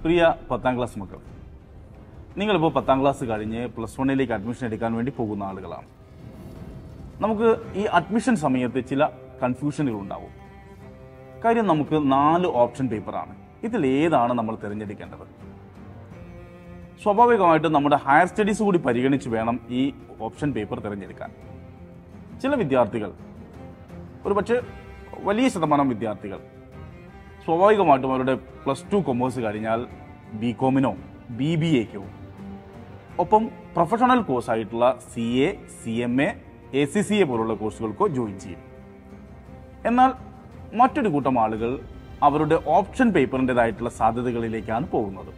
പ്രിയ പത്താം ക്ലാസ് മക്കൾ നിങ്ങളിപ്പോൾ പത്താം ക്ലാസ് കഴിഞ്ഞ് പ്ലസ് വണ്ണിലേക്ക് അഡ്മിഷൻ എടുക്കാൻ വേണ്ടി പോകുന്ന ആളുകളാണ് നമുക്ക് ഈ അഡ്മിഷൻ സമയത്ത് ചില കൺഫ്യൂഷനുകൾ ഉണ്ടാവും കാര്യം നമുക്ക് നാല് ഓപ്ഷൻ പേപ്പറാണ് ഇതിൽ ഏതാണ് നമ്മൾ തിരഞ്ഞെടുക്കേണ്ടത് സ്വാഭാവികമായിട്ടും നമ്മുടെ ഹയർ സ്റ്റഡീസ് കൂടി പരിഗണിച്ച് വേണം ഈ ഓപ്ഷൻ പേപ്പർ തിരഞ്ഞെടുക്കാൻ ചില വിദ്യാർത്ഥികൾ ഒരു പക്ഷേ വലിയ ശതമാനം വിദ്യാർത്ഥികൾ സ്വാഭാവികമായിട്ടും അവരുടെ പ്ലസ് ടു കൊമേഴ്സ് കഴിഞ്ഞാൽ ബി കോമിനോ ബി ബി എക്കോ ഒപ്പം പ്രൊഫഷണൽ കോഴ്സായിട്ടുള്ള C A C M A A C C A പോലുള്ള കോഴ്സുകൾക്കോ ജോയിൻ ചെയ്യും എന്നാൽ മറ്റൊരു കൂട്ടം ആളുകൾ അവരുടെ ഓപ്ഷൻ പേപ്പറിൻ്റെതായിട്ടുള്ള സാധ്യതകളിലേക്കാണ് പോകുന്നത്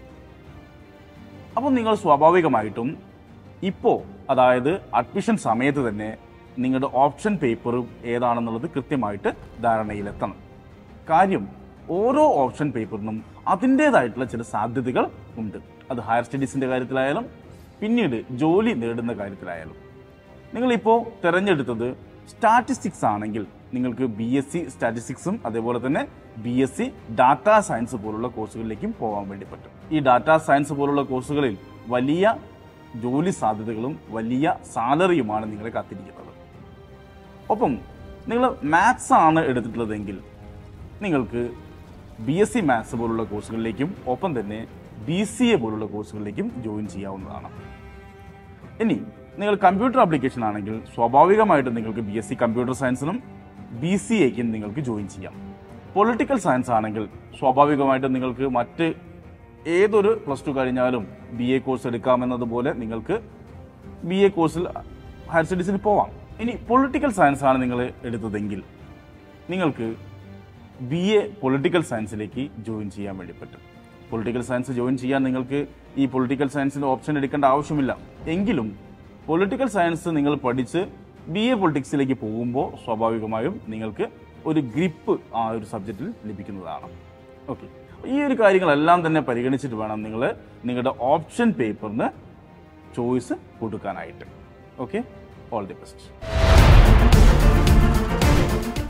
അപ്പോൾ നിങ്ങൾ സ്വാഭാവികമായിട്ടും ഇപ്പോൾ അതായത് അഡ്മിഷൻ സമയത്ത് തന്നെ നിങ്ങളുടെ ഓപ്ഷൻ പേപ്പറും ഏതാണെന്നുള്ളത് കൃത്യമായിട്ട് ധാരണയിലെത്തണം കാര്യം ഓരോ ഓപ്ഷൻ പേപ്പറിനും അതിൻ്റേതായിട്ടുള്ള ചില സാധ്യതകൾ ഉണ്ട് അത് ഹയർ സ്റ്റഡീസിൻ്റെ കാര്യത്തിലായാലും പിന്നീട് ജോലി നേടുന്ന കാര്യത്തിലായാലും നിങ്ങളിപ്പോൾ തിരഞ്ഞെടുത്തത് സ്റ്റാറ്റിസ്റ്റിക്സ് ആണെങ്കിൽ നിങ്ങൾക്ക് ബി എസ് സി സ്റ്റാറ്റിസ്റ്റിക്സും അതേപോലെ തന്നെ B S C data science പോലുള്ള കോഴ്സുകളിലേക്കും പോകാൻ വേണ്ടി പറ്റും ഈ ഡാറ്റാ സയൻസ് പോലുള്ള കോഴ്സുകളിൽ വലിയ ജോലി സാധ്യതകളും വലിയ സാലറിയുമാണ് നിങ്ങളെ കാത്തിരിക്കുന്നത് ഒപ്പം നിങ്ങൾ മാത്സ് ആണ് എടുത്തിട്ടുള്ളതെങ്കിൽ നിങ്ങൾക്ക് ബി എസ് സി മാത്സ് പോലുള്ള കോഴ്സുകളിലേക്കും ഒപ്പം തന്നെ ബി സി എ പോലുള്ള കോഴ്സുകളിലേക്കും ജോയിൻ ചെയ്യാവുന്നതാണ് ഇനി നിങ്ങൾ കമ്പ്യൂട്ടർ ആപ്ലിക്കേഷൻ ആണെങ്കിൽ സ്വാഭാവികമായിട്ടും നിങ്ങൾക്ക് ബി എസ് സി കമ്പ്യൂട്ടർ സയൻസിനും ബി സി എക്കും നിങ്ങൾക്ക് ജോയിൻ ചെയ്യാം പൊളിറ്റിക്കൽ സയൻസ് ആണെങ്കിൽ സ്വാഭാവികമായിട്ടും നിങ്ങൾക്ക് മറ്റ് ഏതൊരു പ്ലസ് ടു കഴിഞ്ഞാലും ബി എ കോഴ്സ് എടുക്കാമെന്നതുപോലെ നിങ്ങൾക്ക് ബി എ കോഴ്സിൽ ഹയർ സ്റ്റഡീസിന് പോവാം ഇനി പൊളിറ്റിക്കൽ സയൻസ് ആണ് നിങ്ങൾ എടുത്തതെങ്കിൽ നിങ്ങൾക്ക് ബി എ പൊളിറ്റിക്കൽ സയൻസിലേക്ക് ജോയിൻ ചെയ്യാൻ വേണ്ടി പറ്റും പൊളിറ്റിക്കൽ സയൻസ് ജോയിൻ ചെയ്യാൻ നിങ്ങൾക്ക് ഈ പൊളിറ്റിക്കൽ സയൻസിന്റെ ഓപ്ഷൻ എടുക്കേണ്ട ആവശ്യമില്ല എങ്കിലും പൊളിറ്റിക്കൽ സയൻസ് നിങ്ങൾ പഠിച്ച് ബി എ പൊളിറ്റിക്സിലേക്ക് പോകുമ്പോൾ സ്വാഭാവികമായും നിങ്ങൾക്ക് ഒരു ഗ്രിപ്പ് ആ ഒരു സബ്ജക്റ്റിൽ ലഭിക്കുന്നതാണ് ഓക്കെ ഈ ഒരു കാര്യങ്ങളെല്ലാം തന്നെ പരിഗണിച്ചിട്ട് വേണം നിങ്ങൾ നിങ്ങളുടെ ഓപ്ഷൻ പേപ്പറിന് ചോയ്സ് കൊടുക്കാനായിട്ട് ഓക്കെ ഓൾ ദി ബെസ്റ്റ്